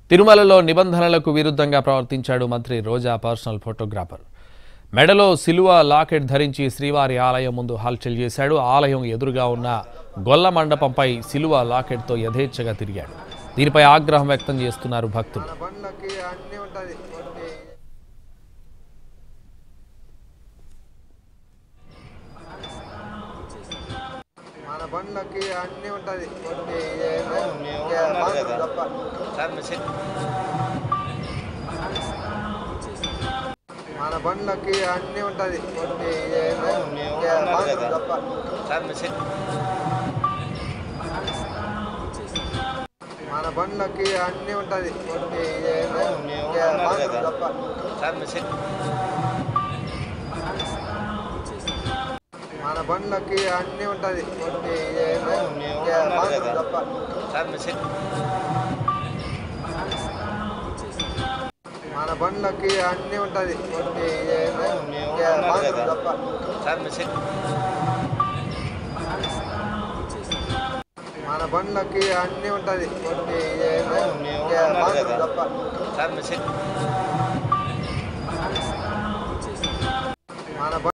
తిరుమలలో నిబంధనలకు విరుద్ధంగా ప్రవర్తించాడు మంత్రి రోజా పర్సనల్ ఫోటోగ్రాఫర్ మెడలో సిలువ లాకెట్ ధరించి శ్రీవారి ఆలయం ముందు హల్చల్ చేశాడు ఆలయం ఎదురుగా ఉన్న గొల్ల మండపంపై సిలువ లాకెట్తో యథేచ్ఛగా తిరిగాడు దీనిపై ఆగ్రహం వ్యక్తం చేస్తున్నారు భక్తులు మన బండ్లకి అన్నీ ఉంటుంది మన బండ్లకి అన్నీ ఉంటుంది తప్ప మన బండ్లకి అన్నీ ఉంటుంది తప్ప మన బండ్లకి అన్నీ ఉంటుంది తప్ప మన బండ్లకి అన్నీ ఉంటుంది తప్ప మన బండ్లకి అన్నీ ఉంటుంది తప్ప మన బండ్లకి అన్నీ ఉంటుంది తప్ప మన